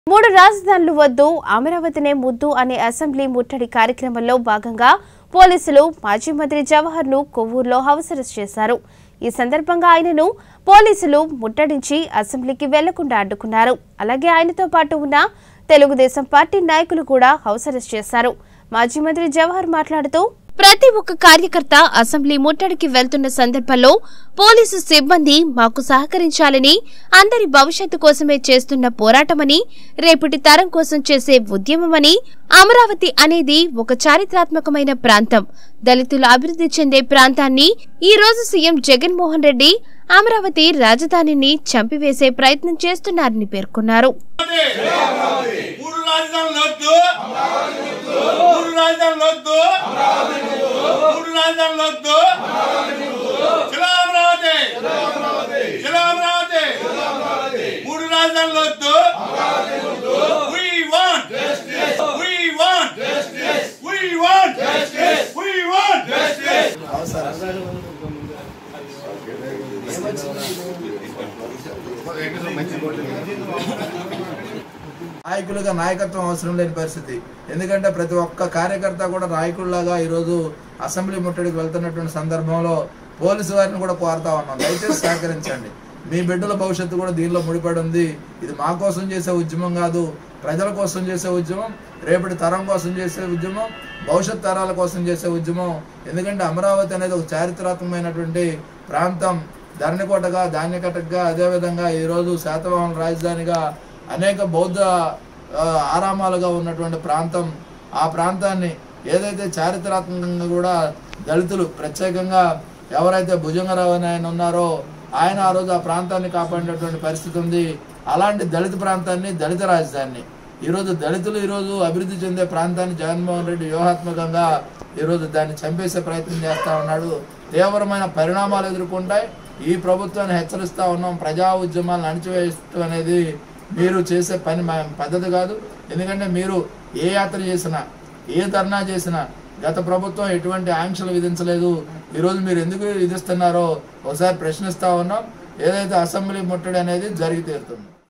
మూడు రాజధానులు వద్దు అమరావతినే ముద్దు అనే అసెంబ్లీ ముట్టడి కార్యక్రమంలో భాగంగా పోలీసులు మాజీ మంత్రి జవహర్ ను కొవ్వూరులో హౌస్ అరెస్ట్ చేశారు ఈ సందర్భంగా ఆయనను పోలీసులు ముట్టడించి అసెంబ్లీకి వెళ్లకుండా అడ్డుకున్నారు అలాగే ఆయనతో పాటు ఉన్న తెలుగుదేశం పార్టీ నాయకులు కూడా హౌస్ అరెస్ట్ చేశారు మాజీ మంత్రి జవహర్ మాట్లాడుతూ ప్రతి ఒక్క కార్యకర్త అసెంబ్లీ ముట్టడికి వెళ్తున్న సందర్భంలో పోలీసు సిబ్బంది మాకు సహకరించాలని అందరి భవిష్యత్తు కోసమే చేస్తున్న పోరాటమని రేపటి తరం కోసం చేసే ఉద్యమమని అమరావతి అనేది ఒక చారిత్రాత్మకమైన ప్రాంతం దళితులు అభివృద్ధి చెందే ప్రాంతాన్ని ఈ రోజు సీఎం జగన్మోహన్ రెడ్డి అమరావతి రాజధానిని చంపివేసే ప్రయత్నం చేస్తున్నారని పేర్కొన్నారు మూడు రాజధానులు వద్దు మూడు రాజధానులు వద్దు మూడు రాజధానులు వద్దు చలో అమరావతి చలో అమరావతి మూడు రాజధానులు వద్దు We want We want We want We want నాయకులుగా నాయకత్వం అవసరం లేని పరిస్థితి ఎందుకంటే ప్రతి ఒక్క కార్యకర్త కూడా నాయకుల్లాగా ఈరోజు అసెంబ్లీ ముట్టడికి వెళ్తున్నటువంటి సందర్భంలో పోలీసు వారిని కూడా కోరుతా ఉన్నాం దయచేసి సహకరించండి మీ బిడ్డల భవిష్యత్తు కూడా దీనిలో ముడిపడి ఉంది ఇది మా కోసం చేసే ఉద్యమం కాదు ప్రజల కోసం చేసే ఉద్యమం రేపటి తరం కోసం చేసే ఉద్యమం భవిష్యత్ తరాల కోసం చేసే ఉద్యమం ఎందుకంటే అమరావతి అనేది ఒక చారిత్రాత్మకమైనటువంటి ప్రాంతం ధరణికోటగా ధాన్యకటగా అదేవిధంగా ఈరోజు శాతవాహన రాజధానిగా అనేక బౌద్ధ ఆ, ఆరామాలుగా ఉన్నటువంటి ప్రాంతం ఆ ప్రాంతాన్ని ఏదైతే చారిత్రాత్మకంగా కూడా దళితులు ప్రత్యేకంగా ఎవరైతే భుజంగరావు అని ఆయన ఉన్నారో ఆయన ఆ రోజు ఆ ప్రాంతాన్ని కాపాడినటువంటి పరిస్థితి ఉంది అలాంటి దళిత ప్రాంతాన్ని దళిత రాజధానిని ఈరోజు దళితులు ఈరోజు అభివృద్ధి చెందే ప్రాంతాన్ని జగన్మోహన్ రెడ్డి వ్యూహాత్మకంగా ఈరోజు దాన్ని చంపేసే ప్రయత్నం చేస్తా ఉన్నాడు తీవ్రమైన పరిణామాలు ఎదుర్కొంటాయి ఈ ప్రభుత్వాన్ని హెచ్చరిస్తా ఉన్నాం ప్రజా ఉద్యమాలను అణిచివేయడం అనేది మీరు చేసే పని మా- పద్ధతి కాదు ఎందుకంటే మీరు ఏ యాత్ర చేసినా ఏ ధర్నా చేసినా గత ప్రభుత్వం ఎటువంటి ఆంక్షలు విధించలేదు ఈరోజు మీరు ఎందుకు విధిస్తున్నారో ఒకసారి ప్రశ్నిస్తా ఉన్నాం ఏదైతే అసెంబ్లీ ముట్టడి అనేది జరిగి తీరుతుంది